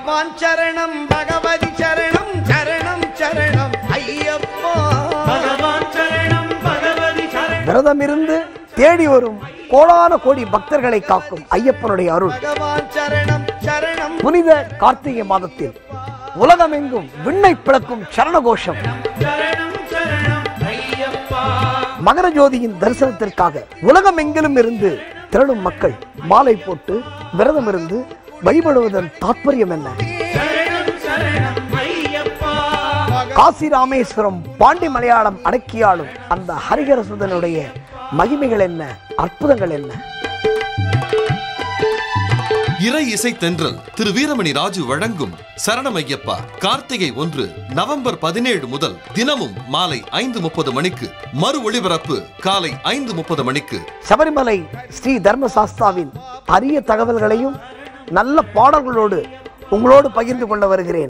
பகவான் சரணம் பகவதி சரணம் சரணம் சரணம் ஐயப்பா பகவான் சரணம் பகவதி சரணம் விரதமிருந்து தேடி வரும் கோடான கோடி பக்தர்களை காக்கும் ஐயப்பனுடைய அருள் பகவான் சரணம் சரணம் புனித கார்த்திகை மாதத்தில் உலகமெங்கும் விண்ணை பிளக்கும் சரணகோஷம் சரணம் சரணம் ஐயப்பா மகர ஜோதியின் தரிசனத்திற்காக உலகமெங்கிலும் இருந்து திரளும் மக்கள் மாலை போட்டு விரதம் இருந்து வழிபடுவதன் தாற்பயம் என்ன சரணம் சரணம் ஐயப்பா காசி ராமேஸ்வரம் பாண்டி மலையாளம் அடக்கியாளும் அந்த ஹரிஹரசுதனுடைய மகிமைகள் என்ன அற்புதங்கள் என்ன இறை இசை தென்றல் திரு வீரமணி ராஜு வழங்கும் சரணமையப்பா கார்த்திகை ஒன்று நவம்பர் பதினேழு முதல் தினமும் மாலை ஐந்து முப்பது மணிக்கு மறு ஒளிபரப்பு காலை ஐந்து முப்பது மணிக்கு சபரிமலை ஸ்ரீ தர்மசாஸ்தாவின் அரிய தகவல்களையும் நல்ல பாடல்களோடு உங்களோடு பகிர்ந்து கொள்ள வருகிறேன்